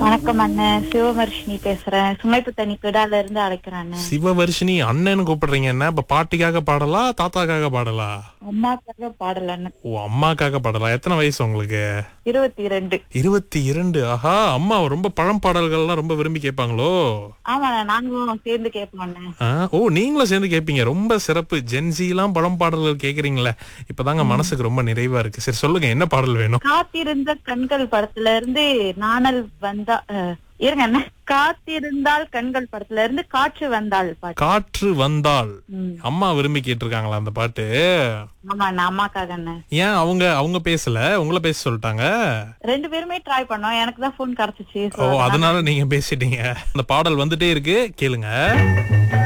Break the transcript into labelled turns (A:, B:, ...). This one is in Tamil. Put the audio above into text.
A: வணக்கம் அண்ணன் சிவவர்ஷினி பேசுறேன் சுமைப்பு தனி பிடால இருந்து அழைக்கிறேன் அண்ணன்
B: சிவவர்ஷினி அண்ணன்னு கூப்பிடுறீங்க என்ன இப்ப பாட்டிக்காக பாடலா தாத்தாக்காக பாடலா
A: அம்மாக்காக பாடல அண்ணன்
B: ஓ அம்மாக்காக பாடலா எத்தனை வயசு உங்களுக்கு
A: இருபத்தி இரண்டு
B: இருபத்தி இரண்டு ஆஹா அம்மா ரொம்ப பழம் பாடல்கள்லாம் ரொம்ப விரும்பி கேட்பாங்களோ
A: ஆமா நாங்களும் சேர்ந்து கேட்போம் அண்ணன்
B: ஆ, ஓ நீங்களும் சேர்ந்து கேட்பீங்க ரொம்ப சிறப்பு ஜென்சி எல்லாம் பழம் பாடல்கள் கேக்குறீங்களே இப்பதாங்க மனசுக்கு ரொம்ப நிறைவா இருக்கு சரி சொல்லுங்க என்ன பாடல் வேணும்
A: காத்திருந்த கண்கள் படத்துல இருந்து நாணல் வந்தா அஹ், இருங்க அண்ணன் காத்திருந்தால் கண்கள் படத்துல இருந்து காற்று வந்தாள் பாட்டு
B: காற்று வந்தால்
A: ம்.
B: அம்மா விரும்பி கேட்டிருக்காங்களா அந்த பாட்டு
A: ஆமா அண்ணன் அம்மாக்காக அண்ணன்
B: ஏன் அவங்க அவங்க பேசல உங்களை பேச சொல்லிட்டாங்க
A: ரெண்டு பேருமே ட்ரை பண்ணோம் எனக்கு தான் போன் கிடைச்சிச்சு
B: ஓ அதனால நீங்க பேசிட்டீங்க அந்த பாடல் வந்துட்டே இருக்கு கேளுங்க